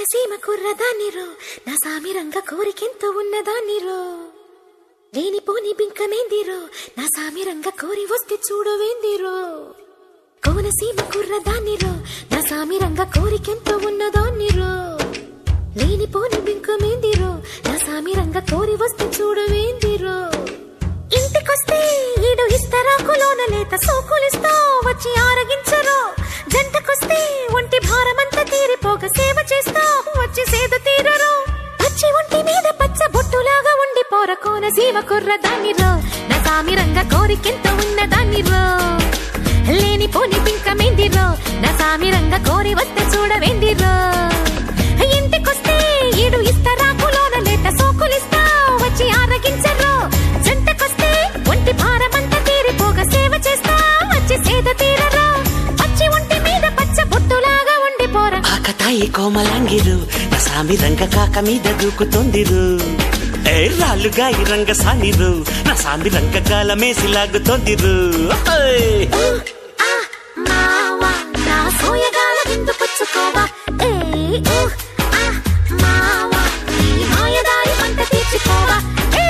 కోనసీమ కుర్రదాన్నిరో నా సామిరంగ కోరికెంతో ఉన్నదాన్నిరో లేనిపోని బింకమేందిరో నా సామిరంగ కోరి వస్తే చూడవేందిరో కోనసీమ కుర్రదాన్నిరో నా సామిరంగ కోరికెంతో ఉన్నదాన్నిరో లేనిపోని బింకమేందిరో నా సామిరంగ కోరి వస్తే చూడవేందిరో ఇంటికొస్తే ఈడు ఇస్తారా కులోన లేత సోకులిస్తా వచ్చి ఆరగించరు జంటకొస్తే ఒంటి భారమంతా తీరిపోక సేవ చేస్తా వచ్చి సేద తీరరు వచ్చి ఒంటి మీద పచ్చ బొట్టులాగా ఉండి పోర కోన సీమ కుర్ర దానిరో నా సామిరంగ కోరికెంత ఉన్న దానిరో లేని పోని పింకమేందిరో నా సామిరంగ కోరి వస్తే చూడవేందిరో ఇంటికొస్తే ఈడు ఇస్తారా కులోన లేత సోకులిస్తా వచ్చి ఆరగించరు జంటకొస్తే ఒంటి భారమంతా తీరిపోగా సేవ చేస్తా వచ్చి సేద తీరరా వచ్చి ఒంటి మీద పచ్చ బొట్టులాగా ఉండిపోరా ఆకతాయి కోమలాంగిరు నా సామి రంగ కాక మీద దూకుతోందిరు ఏ రాళ్ళుగా ఈ రంగ సానిరు నా సామి రంగ గాలమేసి లాగుతోందిరు ఓయ్! ఆ మావా నా సోయగాల విందు పుచ్చుకోవా ఏ ఊ ఆ మావా నీ మాయదారి పంట తీర్చుకోవా ఏ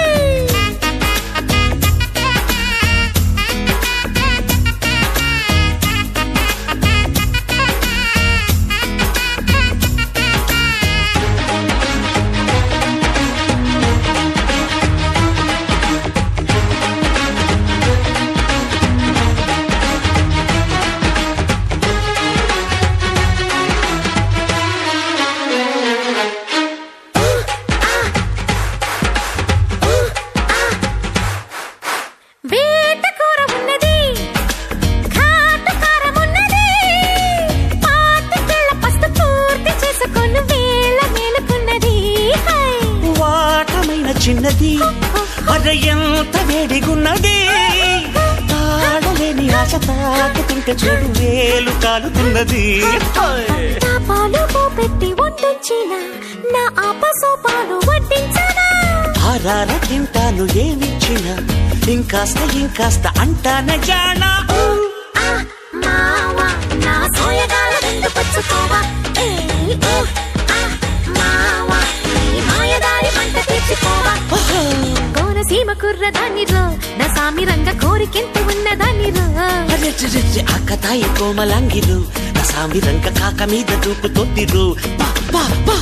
వేట కూర ఉన్నది ఘాటు కారం ఉన్నది పాతికేళ్ల పస్తు పూర్తి చేసుకొని వేళ మేలుకున్నది హై. వాటమైన చిన్నది అర ఎంత వేడిగున్నది తాళలేని ఆశ తాకుతుంటే చూడు వేలు కాలుతున్నది ఓయ్! నా పాలు పెట్టి వండించిన నా ఆపసోపాలు వడ్డించనా ఆరార తింటాను ఏమిచ్చినా ఇంకాస్త ఇంకాస్త అంటాన జానా ఆ మావా నా సోయగాల విందు పుచ్చుకోవా ఏ ఊ ఆ మావా నీ మాయదారి పంట తీర్చుకోవా కోనసీమ కుర్రదానిరో నా సామిరంగ కోరికెంత ఉన్నదానిరో అరెరెరెరె, ఆకతాయి కోమలాంగిరు నా సామి రంగ కాక మీద దూకుతోందిరు పా, పా, పా.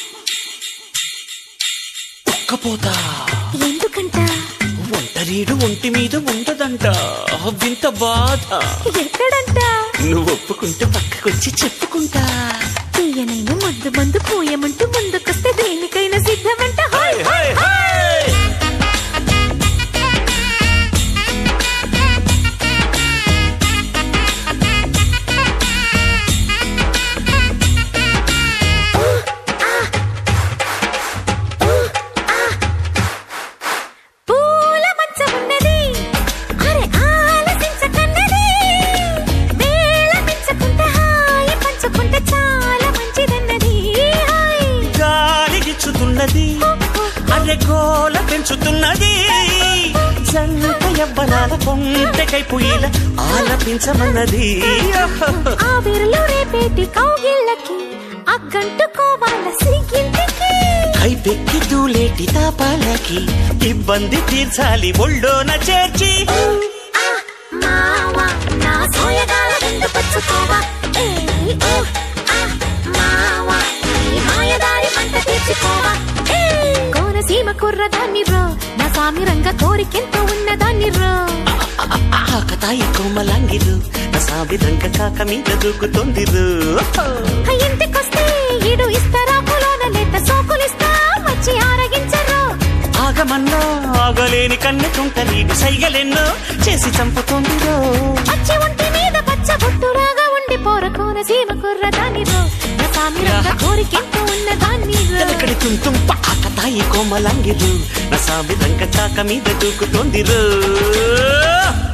ఒక్కపోతా ఎందుకంట ఒంటరీడు ఒంటి మీద ఉండదంట వింత బాధ ఎక్కడంట నువ్వు ఒప్పుకుంటే పక్కకొచ్చి చెప్పుకుంటా తీయనైన మందు మందు పోయమంటూ ముందుకొస్తే దేనికైనా సిద్ధమంట హాయ్ హై, హై. పూల మంచం ఉన్నది అరే ఆలసించకన్నది వేళ మించకుంటే హాయి పంచుకుంటే చాలా మంచిదన్నది హాయ్ గాలిగిచ్చుతున్నది అరె గోల పెంచుతున్నది జంట యవ్వనాల కొంటకై పుయ్యిల ఆలపించమన్నది ఆ విరలు రేపేటి కౌగిళ్ళకి అగ్గంటుకోవాల సిగ్గింటికి కైపెక్కి దూలేటి తాపాలకి ఇబ్బంది తీర్చాలి ఒళ్ళోన చేర్చి ఆ మావా నా సోయగాల విందు పుచ్చుకోవా ఏ ఊ ఆ మావా నీ మాయదారి పంట తీర్చుకోవా ఏ కోనసీమ కుర్రదాన్నిరో నా సామిరంగ కోరికెంత ఉన్నదాన్నిరో ఆకతాయి కోమలాంగిరు నా సామి రంగ కాక మీద దూకుతోందిరు ఇంటికొస్తే ఈడు ఇస్తారా పొలోన లేత సోకులిస్తా వచ్చి ఆరగించరు ఆగమన్నా ఆగలేని కన్నెకుంట నీడు సైగలెన్నో చేసి చంపుతోందిరో వచ్చి ఒంటి మీద పచ్చ బొట్టులాగా ఉండి పోర కోనసీమ కుర్రదానిరో నా సామిరంగ కోరికెంత ఉన్నదాన్నిరో తెలకడి తుంతుం ఆకతాయి కోమలాంగిరు నా సామి రంగ కాక మీద దూకుతోందిరు